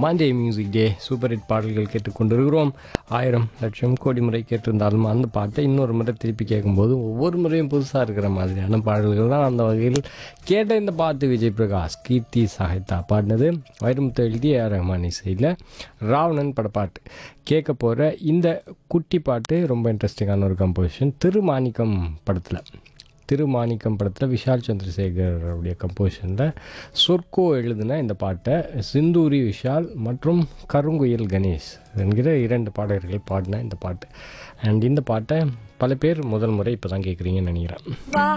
Monte music day super hit பாடல்கள் கேட்டுக்கொண்டிருக்கிறோம் ஆயிரம் லட்சம் கோடி முறை கேட்டிருந்தாலும் அந்த பாட்டை இன்னொரு முறை திருப்பி கேட்கும்போது ஒவ்வொரு முறையும் புதுசாக இருக்கிற மாதிரியான பாடல்கள் தான் அந்த வகையில் கேட்ட இந்த பாட்டு விஜய் பிரகாஷ் கீர்த்தி சாகித்தா பாடினது வைரமுத்து எழுதிய ஏ ஆர் ரஹ்மான் இசையில் ராவணன் படப்பாட்டு கேட்க போகிற இந்த குட்டி பாட்டு ரொம்ப இன்ட்ரெஸ்டிங்கான ஒரு கம்போசிஷன் திருமாணிக்கம் படத்தில் திருமாணிக்கம் படத்தில் விஷால் சந்திரசேகருடைய கம்போசிஷனில் சொர்க்கோ எழுதின இந்த பாட்டை சிந்தூரி விஷால் மற்றும் கருங்குயில் கணேஷ் என்கிற இரண்டு பாடகர்கள் பாடின இந்த பாட்டு அண்ட் இந்த பாட்டை பல பேர் முதல் முறை இப்போ தான் கேட்குறீங்கன்னு நினைக்கிறேன்